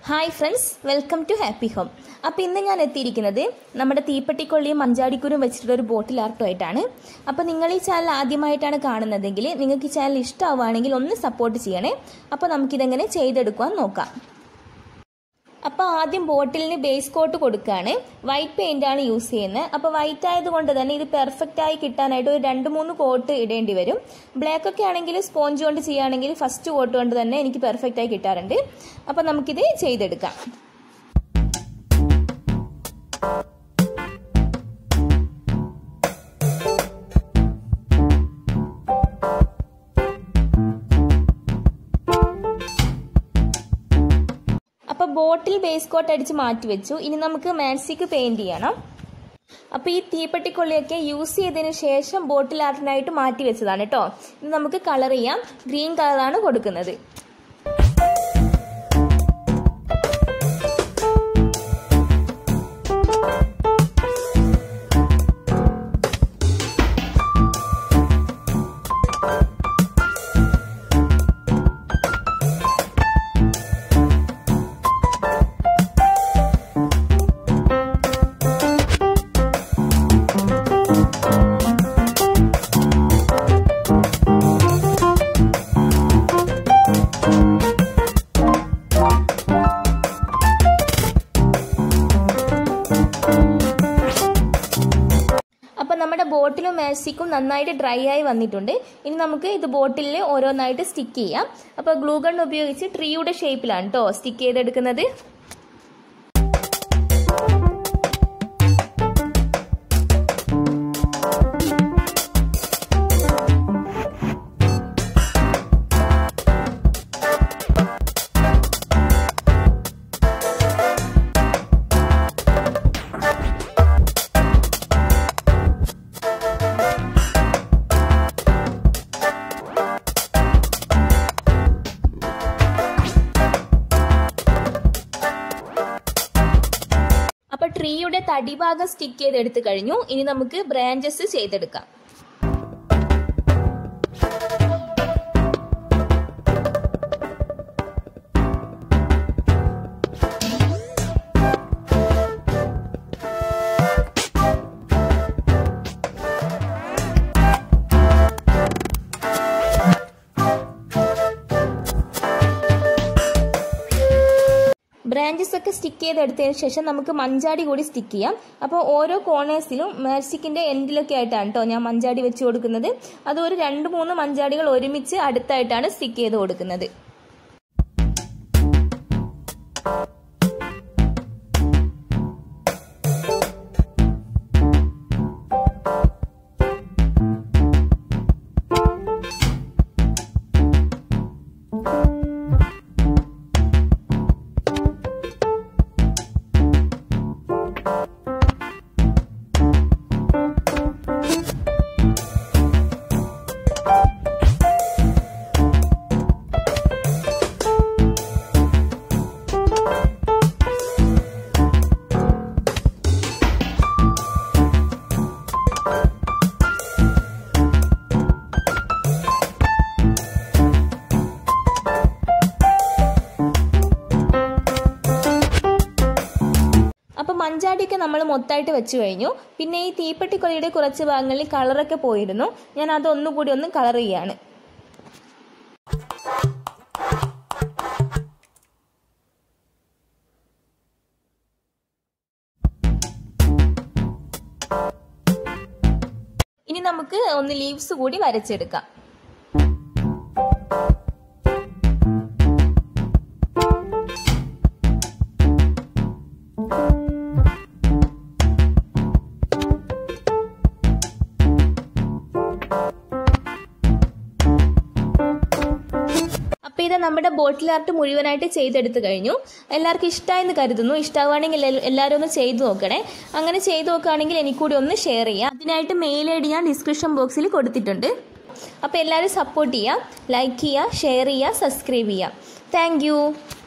hi friends welcome to happy home അപ്പോൾ ഇന്ന് ഞാൻ എത്തിയിരിക്കുന്നത് നമ്മുടെ തീപ്പെട്ടിക്കൊള്ളിയും മഞ്ചാടിക്കുരും വെച്ചിട്ടുള്ള ഒരു ബോട്ടിൽ ആർട്ടുമായിട്ടാണ് അപ്പോൾ നിങ്ങൾ ഈ ചാനൽ ആദ്യമായിട്ടാണ് കാണുന്നതെങ്കിൽ നിങ്ങൾക്ക് ഈ ചാനൽ ഇഷ്ടമാവുകയാണെങ്കിൽ ഒന്ന് സപ്പോർട്ട് ചെയ്യണേ അപ്പോൾ നമുക്കിതെങ്ങനെ ചെയ്തെടുക്കുവാൻ നോക്കാം അപ്പോൾ ആദ്യം ബോട്ടിലിന് ബേസ് കോട്ട് കൊടുക്കുകയാണ് വൈറ്റ് പെയിന്റ് ആണ് യൂസ് ചെയ്യുന്നത് അപ്പോൾ വൈറ്റ് ആയതുകൊണ്ട് തന്നെ ഇത് പെർഫെക്റ്റ് ആയി കിട്ടാനായിട്ട് ഒരു രണ്ട് മൂന്ന് കോട്ട് ഇടേണ്ടി വരും ബ്ലാക്ക് ഒക്കെ ആണെങ്കിൽ സ്പോഞ്ച് കൊണ്ട് ചെയ്യുകയാണെങ്കിൽ ഫസ്റ്റ് കോട്ട് കൊണ്ട് തന്നെ എനിക്ക് പെർഫെക്റ്റ് ആയി കിട്ടാറുണ്ട് അപ്പോൾ നമുക്കിത് ചെയ്തെടുക്കാം അപ്പോൾ ബോട്ടിൽ ബേസ് കോട്ട് അടിച്ച് മാറ്റി വെച്ചു ഇനി നമുക്ക് മാക്സിക്ക് പെയിന്റ് ചെയ്യണം അപ്പോൾ ഈ തീപ്പെട്ടിക്കൊള്ളിയൊക്കെ യൂസ് ചെയ്തതിന് ശേഷം ബോട്ടിൽ ആർട്ടിനായിട്ട് മാറ്റി വെച്ചതാണ് കേട്ടോ ഇത് നമുക്ക് കളർ ചെയ്യാം ഗ്രീൻ കളറാണ് കൊടുക്കുന്നത് അപ്പോൾ നമ്മുടെ ബോട്ടിലും മാക്സിക്കും നന്നായിട്ട് ഡ്രൈ ആയി വന്നിട്ടുണ്ട് ഇനി നമുക്ക് ഇത് ബോട്ടിലിൽ ഓരോന്നായിട്ട് സ്റ്റിക്ക് ചെയ്യാം അപ്പോൾ ഗ്ലൂ ഗൺ ഉപയോഗിച്ച് ട്രീയുടെ ഷേപ്പിലാണ് കേട്ടോ സ്റ്റിക്ക് ചെയ്തെടുക്കുന്നത് അപ്പൊ ട്രീയുടെ തടിഭാഗം സ്റ്റിക്ക് ചെയ്തെടുത്ത് കഴിഞ്ഞു ഇനി നമുക്ക് ബ്രാഞ്ചസ് ചെയ്തെടുക്കാം ബ്രാഞ്ചസ് ഒക്കെ സ്റ്റിക്ക് ചെയ്തെടുത്തതിന് ശേഷം നമുക്ക് മഞ്ചാടി കൂടി സ്റ്റിക്ക് ചെയ്യാം അപ്പോൾ ഓരോ കോർണേഴ്സിലും മാജിക്കിന്റെ എൻഡിലൊക്കെ ആയിട്ടാണ് കേട്ടോ ഞാൻ മഞ്ചാടി വെച്ച് കൊടുക്കുന്നത് അത് ഒരു രണ്ട് മൂന്ന് മഞ്ചാടികൾ ഒരുമിച്ച് അടുത്തായിട്ടാണ് സ്റ്റിക്ക് ചെയ്ത് കൊടുക്കുന്നത് അപ്പം മഞ്ചാടിയൊക്കെ നമ്മൾ മൊത്തമായിട്ട് വെച്ച് കഴിഞ്ഞു പിന്നെ ഈ തീപ്പെട്ടിക്കൊലയുടെ കുറച്ച് ഭാഗങ്ങളിൽ കളറൊക്കെ പോയിരുന്നു ഞാൻ അതൊന്നുകൂടി ഒന്ന് കളർ ചെയ്യാണ് ഇനി നമുക്ക് ഒന്ന് ലീവ്സ് കൂടി വരച്ചെടുക്കാം അപ്പോൾ ഇത് നമ്മുടെ ബോട്ടിൽ ആർട്ട് മുഴുവനായിട്ട് ചെയ്തെടുത്ത് കഴിഞ്ഞു എല്ലാവർക്കും ഇഷ്ടമായെന്ന് കരുതുന്നു ഇഷ്ടമാവുകയാണെങ്കിൽ എല്ലാവരും ഒന്ന് ചെയ്തു നോക്കണേ അങ്ങനെ ചെയ്തു നോക്കുകയാണെങ്കിൽ എനിക്കൂടി ഒന്ന് ഷെയർ ചെയ്യാം അതിനായിട്ട് മെയിൽ ഐ ഡി ഞാൻ ഡിസ്ക്രിപ്ഷൻ ബോക്സിൽ കൊടുത്തിട്ടുണ്ട് അപ്പോൾ എല്ലാവരും സപ്പോർട്ട് ചെയ്യുക ലൈക്ക് ചെയ്യുക ഷെയർ ചെയ്യുക സബ്സ്ക്രൈബ് ചെയ്യുക താങ്ക്